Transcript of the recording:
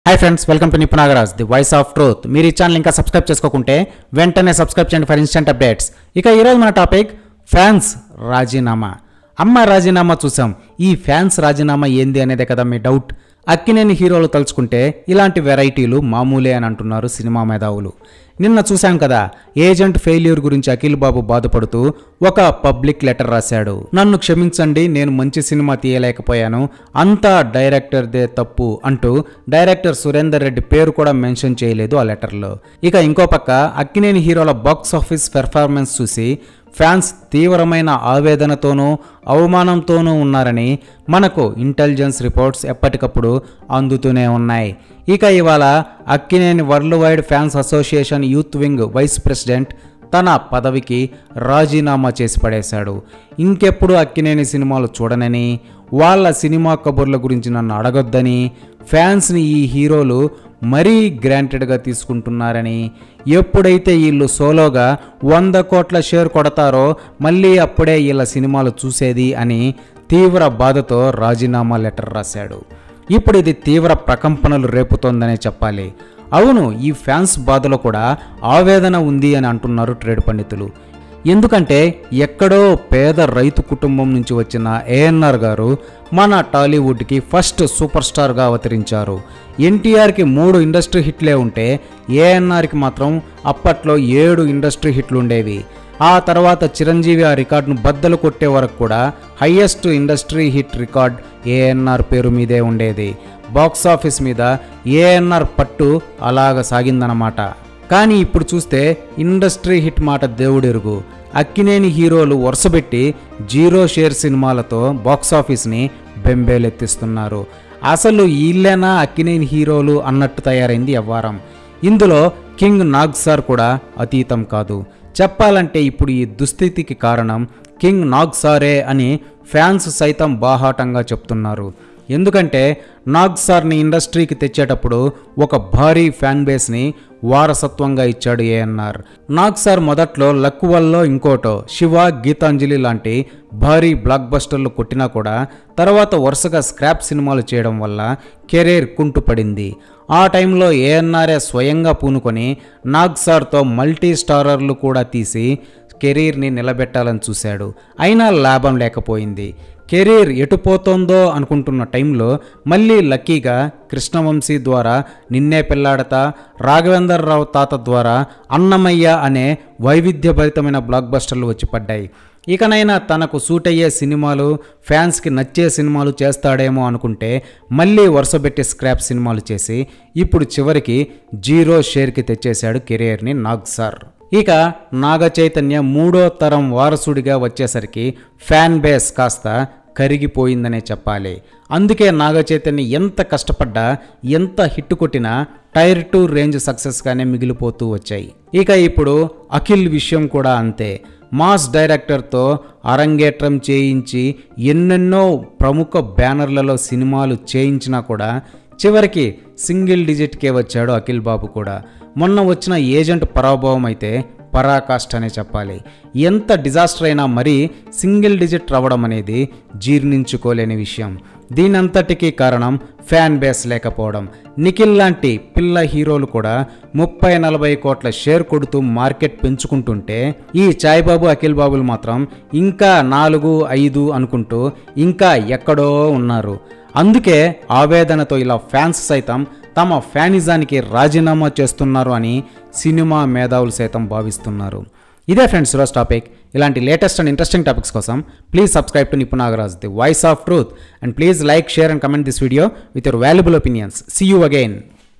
hi friends welcome to Nipunagaraj the voice of truth మీరు ఈ channel ఇంకా సబ్స్క్రైబ్ చేసుకోకుంటే వెంటనే సబ్స్క్రైబ్ చేయండి ఫర్ ఇన్స్టెంట్ అప్డేట్స్ ఇక ఈరోజు మన టాపిక్ ఫ్యాన్స్ రాజీనామా అమ్మ రాజీనామా చూసాం ఈ ఫ్యాన్స్ రాజీనామా ఏంది అనేదే కదా మీ డౌట్ అక్కినేని హీరోలు తలుచుకుంటే ఇలాంటి వెరైటీలు మామూలే అని అంటున్నారు సినిమా మేధావులు నిన్న చూశాం కదా ఏజెంట్ ఫెయిల్యూర్ గురించి అఖిల్ బాబు బాధపడుతూ ఒక పబ్లిక్ లెటర్ రాశాడు నన్ను క్షమించండి నేను మంచి సినిమా తీయలేకపోయాను అంతా డైరెక్టర్దే తప్పు అంటూ డైరెక్టర్ సురేందర్ రెడ్డి పేరు కూడా మెన్షన్ చేయలేదు ఆ లెటర్లో ఇక ఇంకో పక్క అక్కినేని హీరోల బాక్స్ ఆఫీస్ పెర్ఫార్మెన్స్ చూసి ఫ్యాన్స్ తీవ్రమైన ఆవేదనతోనూ అవమానంతోనూ ఉన్నారని మనకు ఇంటెలిజెన్స్ రిపోర్ట్స్ ఎప్పటికప్పుడు అందుతూనే ఉన్నాయి ఇక ఇవాళ Akkineni world wide fans association youth wing vice president తన పదవికి రాజీనామా చేసి పడేశాడు ఇంకెప్పుడు అక్కినేని సినిమాలు చూడనని వాళ్ళ సినిమా కబుర్ల గురించి నన్ను అడగొద్దని ఫ్యాన్స్ని ఈ హీరోలు మరీ గ్రాంటెడ్గా తీసుకుంటున్నారని ఎప్పుడైతే వీళ్ళు సోలోగా వంద కోట్ల షేర్ కొడతారో మళ్ళీ అప్పుడే వీళ్ళ సినిమాలు చూసేది అని తీవ్ర బాధతో రాజీనామా లెటర్ రాశాడు ఇప్పుడు ఇది తీవ్ర ప్రకంపనలు రేపుతోందనే చెప్పాలి అవును ఈ ఫ్యాన్స్ బాధలో కూడా ఆవేదన ఉంది అని అంటున్నారు ట్రేడ్ పండితులు ఎందుకంటే ఎక్కడో పేద రైతు కుటుంబం నుంచి వచ్చిన ఏఎన్ఆర్ గారు మన టాలీవుడ్కి ఫస్ట్ సూపర్ స్టార్గా అవతరించారు ఎన్టీఆర్కి మూడు ఇండస్ట్రీ హిట్లే ఉంటే ఏఎన్ఆర్కి మాత్రం అప్పట్లో ఏడు ఇండస్ట్రీ హిట్లు ఉండేవి ఆ తర్వాత చిరంజీవి ఆ రికార్డును బద్దలు కొట్టే వరకు కూడా highest industry hit record ANR పేరు మీదే ఉండేది బాక్స్ ఆఫీస్ మీద ఏఎన్ఆర్ పట్టు అలాగ సాగిందన్నమాట కానీ ఇప్పుడు చూస్తే ఇండస్ట్రీ హిట్ మాట దేవుడెరుగు అక్కినేని హీరోలు వరుసబెట్టి జీరో షేర్ సినిమాలతో బాక్స్ ఆఫీస్ని బెంబేలెత్తిస్తున్నారు అసలు వీళ్ళేనా అక్కినేని హీరోలు అన్నట్టు తయారైంది వ్యవహారం ఇందులో కింగ్ నాగ్ సార్ కూడా అతీతం కాదు చెప్పాలంటే ఇప్పుడు ఈ దుస్థితికి కారణం కింగ్ నాగ్ సారే అని ఫ్యాన్స్ సైతం బాహాటంగా చెప్తున్నారు ఎందుకంటే నాగ్ సార్ని ఇండస్ట్రీకి తెచ్చేటప్పుడు ఒక భారీ ఫ్యాన్ బేస్ని వారసత్వంగా ఇచ్చాడు ఏఎన్ఆర్ నాగ్ సార్ మొదట్లో లక్కువల్లో ఇంకోటో శివ గీతాంజలి లాంటి భారీ బ్లాక్ బస్టర్లు కొట్టినా కూడా తర్వాత వరుసగా స్క్రాప్ సినిమాలు చేయడం వల్ల కెరీర్ కుంటుపడింది ఆ టైంలో ఏఎన్ఆర్ఏ స్వయంగా పూనుకొని నాగ్ సార్తో మల్టీ స్టారర్లు కూడా తీసి కెరీర్ని నిలబెట్టాలని చూశాడు అయినా లాభం లేకపోయింది కెరీర్ ఎటుపోతోందో అనుకుంటున్న టైంలో మళ్ళీ లక్కీగా కృష్ణవంశీ ద్వారా నిన్నే పెళ్లాడతా రాఘవేందర్ రావు తాత ద్వారా అన్నమయ్య అనే వైవిధ్యభరితమైన బ్లాక్ బస్టర్లు వచ్చి పడ్డాయి ఇకనైనా తనకు సూట్ అయ్యే సినిమాలు ఫ్యాన్స్కి నచ్చే సినిమాలు చేస్తాడేమో అనుకుంటే మళ్ళీ వరుసబెట్టి స్క్రాప్ సినిమాలు చేసి ఇప్పుడు చివరికి జీరో షేర్కి తెచ్చేశాడు కెరీర్ని నాగ్ సార్ ఇక నాగ చైతన్య మూడో తరం వారసుడిగా వచ్చేసరికి ఫ్యాన్ బేస్ కాస్త కరిగిపోయిందనే చెప్పాలి అందుకే నాగ చైతన్య ఎంత కష్టపడ్డా ఎంత హిట్ కొట్టినా టైర్ టూ రేంజ్ సక్సెస్గానే మిగిలిపోతూ వచ్చాయి ఇక ఇప్పుడు అఖిల్ విషయం కూడా అంతే మాస్ డైరెక్టర్తో అరంగేట్రం చేయించి ఎన్నెన్నో ప్రముఖ బ్యానర్లలో సినిమాలు చేయించినా కూడా చివరికి సింగిల్ డిజిట్కే వచ్చాడు అఖిల్ బాబు కూడా మొన్న వచ్చిన ఏజెంట్ పరాభవం అయితే పరాకాష్ట అనే చెప్పాలి ఎంత డిజాస్టర్ అయినా మరీ సింగిల్ డిజిట్ రావడం అనేది జీర్ణించుకోలేని విషయం దీనంతటికీ కారణం ఫ్యాన్ బేస్ లేకపోవడం నిఖిల్ లాంటి పిల్ల హీరోలు కూడా ముప్పై నలభై కోట్ల షేర్ కొడుతూ మార్కెట్ పెంచుకుంటుంటే ఈ చాయ్బాబు అఖిల్ బాబులు మాత్రం ఇంకా నాలుగు ఐదు అనుకుంటూ ఇంకా ఎక్కడో ఉన్నారు అందుకే ఆవేదనతో ఇలా ఫ్యాన్స్ సైతం తమ ఫ్యానిజానికి రాజీనామా చేస్తున్నారు అని సినిమా మేధావులు సైతం భావిస్తున్నారు ఇదే ఫ్రెండ్స్ ఈరోజు టాపిక్ ఇలాంటి లేటెస్ట్ అండ్ ఇంట్రెస్టింగ్ టాపిక్స్ కోసం please subscribe to Nipunagaraj the voice of truth and please like share and comment this video with your valuable opinions see you again